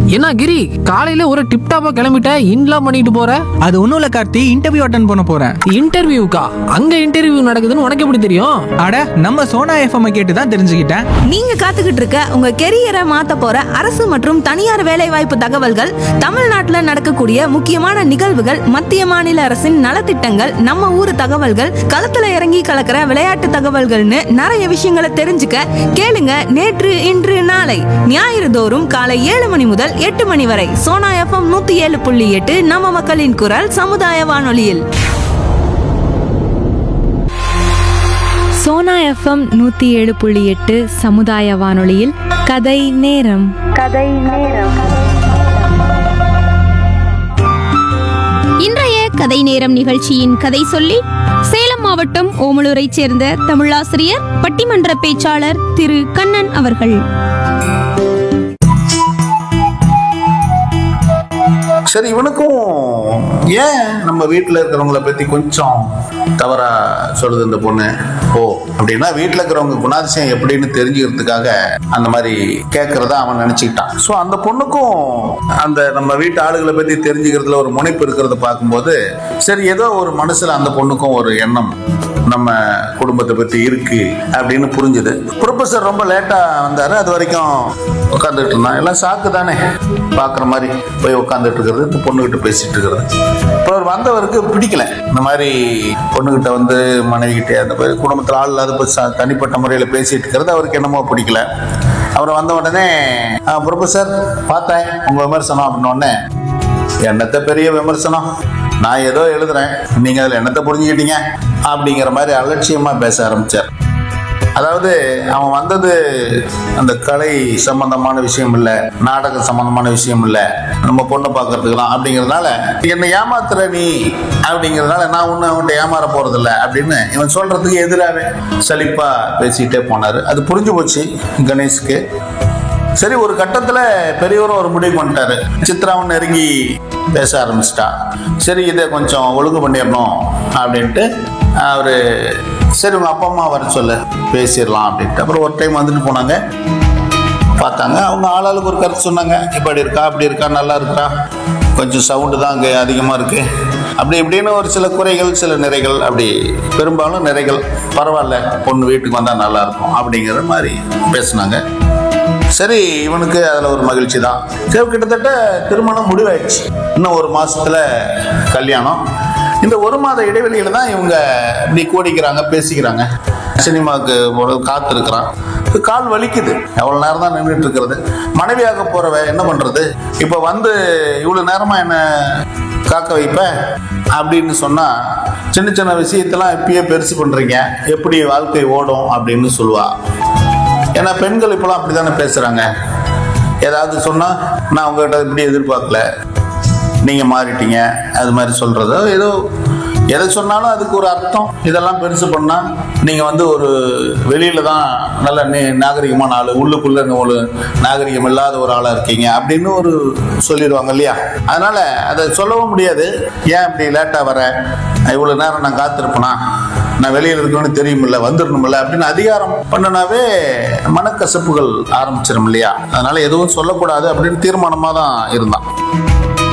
என்ன கிரி காலையில ஒரு டிப் டாப்பா கிளம்பிட்ட இன்லாம் பண்ணிட்டு போற அது ஒன்றும் இல்லை கார்த்தி இன்டர்வியூ அட்டன் பண்ண போகிறேன் இன்டர்வியூக்கா அங்க இன்டர்வியூ நடக்குதுன்னு உனக்கு எப்படி தெரியும் அட நம்ம சோனா எஃப்எம் கேட்டு தான் தெரிஞ்சுக்கிட்டேன் நீங்க காத்துக்கிட்டு இருக்க உங்க கெரியரை மாத்த போற அரசு மற்றும் தனியார் வேலைவாய்ப்பு தகவல்கள் தமிழ்நாட்டுல நடக்கக்கூடிய முக்கியமான நிகழ்வுகள் மத்திய மாநில அரசின் நலத்திட்டங்கள் நம்ம ஊர் தகவல்கள் களத்துல இறங்கி கலக்கிற விளையாட்டு தகவல்கள்னு நிறைய விஷயங்களை தெரிஞ்சுக்க கேளுங்க நேற்று இன்று நாளை ஞாயிறு தோறும் காலை ஏழு மணி முதல் எட்டு மணி வரை சோனா எஃப்எம் நூத்தி ஏழு புள்ளி எட்டு நம்ம மக்களின் குரல் சமுதாய வானொலியில் சோனா எஃப்எம் நூற்றி ஏழு புள்ளி எட்டு சமுதாய வானொலியில் கதை நேரம் இன்றைய கதை நேரம் நிகழ்ச்சியின் கதை சொல்லி சேலம் மாவட்டம் ஓமலூரைச் சேர்ந்த தமிழாசிரியர் பட்டிமன்ற பேச்சாளர் திரு கண்ணன் அவர்கள் சரி இவனுக்கும் ஏன் நம்ம வீட்டில் இருக்கிறவங்கள பற்றி கொஞ்சம் தவறா சொல்லுது இந்த பொண்ணு ஓ அப்படின்னா வீட்டில் இருக்கிறவங்க குணாதிசயம் எப்படின்னு தெரிஞ்சுக்கிறதுக்காக அந்த மாதிரி கேட்கறதா அவன் நினச்சிக்கிட்டான் ஸோ அந்த பொண்ணுக்கும் அந்த நம்ம வீட்டு ஆளுகளை பற்றி தெரிஞ்சுக்கிறதுல ஒரு முனைப்பு இருக்கிறத பார்க்கும்போது சரி ஏதோ ஒரு மனசில் அந்த பொண்ணுக்கும் ஒரு எண்ணம் நம்ம குடும்பத்தை பற்றி இருக்கு அப்படின்னு புரிஞ்சுது ப்ரொஃபஸர் ரொம்ப லேட்டாக வந்தார் அது வரைக்கும் உட்காந்துட்டு இருந்தான் எல்லாம் சாக்கு தானே பார்க்குற மாதிரி போய் உட்காந்துட்டு இருக்கிறது இந்த பொண்ணுகிட்ட பேசிட்டு இருக்கிறது இப்போ அவர் வந்தவருக்கு பிடிக்கல இந்த மாதிரி பொண்ணுகிட்ட வந்து மனைவிகிட்ட அந்த மாதிரி குடும்பத்தில் ஆள் இல்லாத போய் ச- தனிப்பட்ட முறையில் பேசிட்டு இருக்கிறது அவருக்கு என்னமோ பிடிக்கல அவர் வந்த உடனே ப்ரொஃபஸர் பார்த்தேன் உங்கள் விமர்சனம் அப்படின்னு உடனே என்னத்த பெரிய விமர்சனம் நான் ஏதோ எழுதுறேன் நீங்க அதில் என்னத்தை புரிஞ்சுக்கிட்டீங்க அப்படிங்கிற மாதிரி அலட்சியமா பேச ஆரம்பிச்சார் அதாவது அவன் வந்தது அந்த கலை சம்பந்தமான விஷயம் இல்லை நாடக சம்பந்தமான விஷயம் இல்லை நம்ம பொண்ணை பார்க்கறதுக்கலாம் அப்படிங்கிறதுனால என்னை ஏமாத்துற நீ அப்படிங்கிறதுனால நான் ஒன்றும் அவன்கிட்ட ஏமாற போறதில்ல அப்படின்னு இவன் சொல்றதுக்கு எதிராகவே சலிப்பா பேசிக்கிட்டே போனார் அது புரிஞ்சு போச்சு கணேஷ்க்கு சரி ஒரு கட்டத்துல பெரியவரும் ஒரு முடிவு பண்ணிட்டாரு சித்ராவும் நெருங்கி பேச ஆரம்பிச்சிட்டா சரி இதை கொஞ்சம் ஒழுங்கு பண்ணிடணும் அப்படின்ட்டு அவரு சரி உங்க அப்பா அம்மா வர சொல்லு பேசிடலாம் அப்படின்ட்டு அப்புறம் ஒரு டைம் வந்துட்டு போனாங்க பார்த்தாங்க அவங்க ஆளாளுக்கு ஒரு கருத்து சொன்னாங்க இப்படி இருக்கா அப்படி இருக்கா நல்லா இருக்கா கொஞ்சம் சவுண்டு தான் அங்கே அதிகமாக இருக்கு அப்படி இப்படின்னு ஒரு சில குறைகள் சில நிறைகள் அப்படி பெரும்பாலும் நிறைகள் பரவாயில்ல பொண்ணு வீட்டுக்கு வந்தால் நல்லா இருக்கும் அப்படிங்கிற மாதிரி பேசுனாங்க சரி இவனுக்கு அதில் ஒரு மகிழ்ச்சி தான் சரி கிட்டத்தட்ட திருமணம் முடிவாயிடுச்சு இன்னும் ஒரு மாசத்துல கல்யாணம் இந்த ஒரு மாத இடைவெளியில தான் இவங்க இப்படி கோடிக்கிறாங்க பேசிக்கிறாங்க சினிமாவுக்கு போறது காத்திருக்கிறான் கால் வலிக்குது எவ்வளோ நேரம் தான் நின்றுட்டு இருக்கிறது மனைவியாக போறவ என்ன பண்றது இப்போ வந்து இவ்வளோ நேரமா என்ன காக்க வைப்ப அப்படின்னு சொன்னா சின்ன சின்ன விஷயத்தெல்லாம் இப்பயே பெருசு பண்றீங்க எப்படி வாழ்க்கை ஓடும் அப்படின்னு சொல்லுவா ஏன்னா பெண்கள் இப்போலாம் அப்படி தானே பேசுகிறாங்க ஏதாவது சொன்னால் நான் உங்ககிட்ட இப்படி எதிர்பார்க்கல நீங்கள் மாறிட்டீங்க அது மாதிரி சொல்கிறதோ ஏதோ எதை சொன்னாலும் அதுக்கு ஒரு அர்த்தம் இதெல்லாம் பெருசு பண்ணால் நீங்கள் வந்து ஒரு வெளியில் தான் நல்ல நே நாகரிகமான ஆள் உள்ளுக்குள்ளே ஒரு நாகரிகம் இல்லாத ஒரு ஆளாக இருக்கீங்க அப்படின்னு ஒரு சொல்லிடுவாங்க இல்லையா அதனால் அதை சொல்லவும் முடியாது ஏன் இப்படி லேட்டாக வர இவ்வளோ நேரம் நான் காத்திருப்பேனா நான் வெளியில் இருக்கணும்னு தெரியுமில்ல வந்துடணுமில்ல அப்படின்னு அதிகாரம் பண்ணனாவே மனக்கசப்புகள் ஆரம்பிச்சிடும் இல்லையா அதனால எதுவும் சொல்லக்கூடாது அப்படின்னு தீர்மானமாக தான் இருந்தான்